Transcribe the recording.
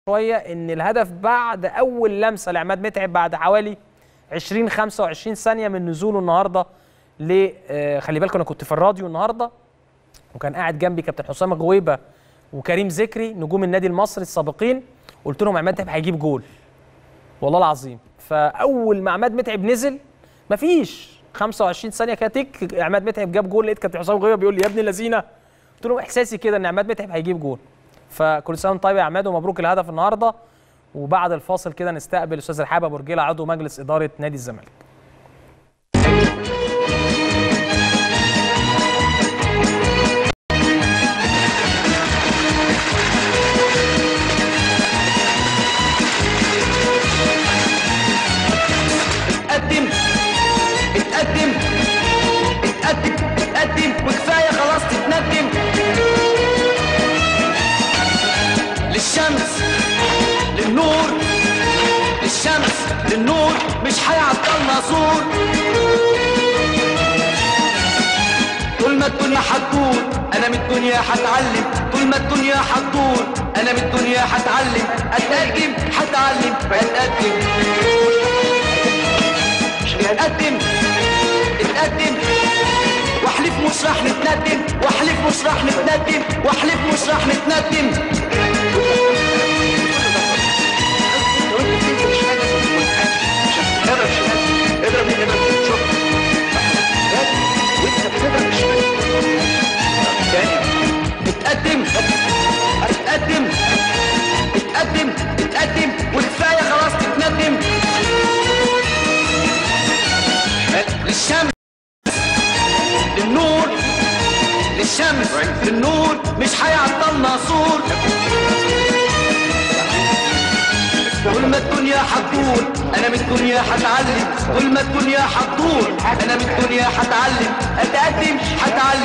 شويه ان الهدف بعد اول لمسه لعماد متعب بعد حوالي 20 25 ثانيه من نزوله النهارده ل آه، خلي بالكم انا كنت في الراديو النهارده وكان قاعد جنبي كابتن حسام غويبه وكريم ذكري نجوم النادي المصري السابقين قلت لهم عماد متعب هيجيب جول والله العظيم فاول ما عماد متعب نزل مفيش 25 ثانيه كده تك عماد متعب جاب جول لقيت كابتن حسام غويبه بيقول لي يا ابن اللذينه قلت له احساسي كده ان عماد متعب هيجيب جول فكل سنه وانت طيب يا عماد ومبروك الهدف النهارده وبعد الفاصل كده نستقبل الاستاذ الحابه برجيله عضو مجلس اداره نادي الزمالك اتقدم اتقدم اتقدم اتقدم وكفايه خلاص تتندم للشمس للنور للشمس للنور مش هيعطلنا زور طول ما الدنيا هتدور انا من الدنيا هتعلم طول ما الدنيا هتدور انا من الدنيا هتعلم اتقدم هتعلم اتقدم اتقدم اتقدم واحلف مش راح نتندم واحلف مش راح نتندم واحلف مش راح نتندم اتقدم اتقدم اتقدم اتقدم وكفايه خلاص تتندم للشمس للنور للشمس للنور مش هيعطلنا سور طول ما الدنيا هتدور انا من الدنيا هتعلم طول ما الدنيا هتدور انا من الدنيا هتعلم اتقدم هتعلم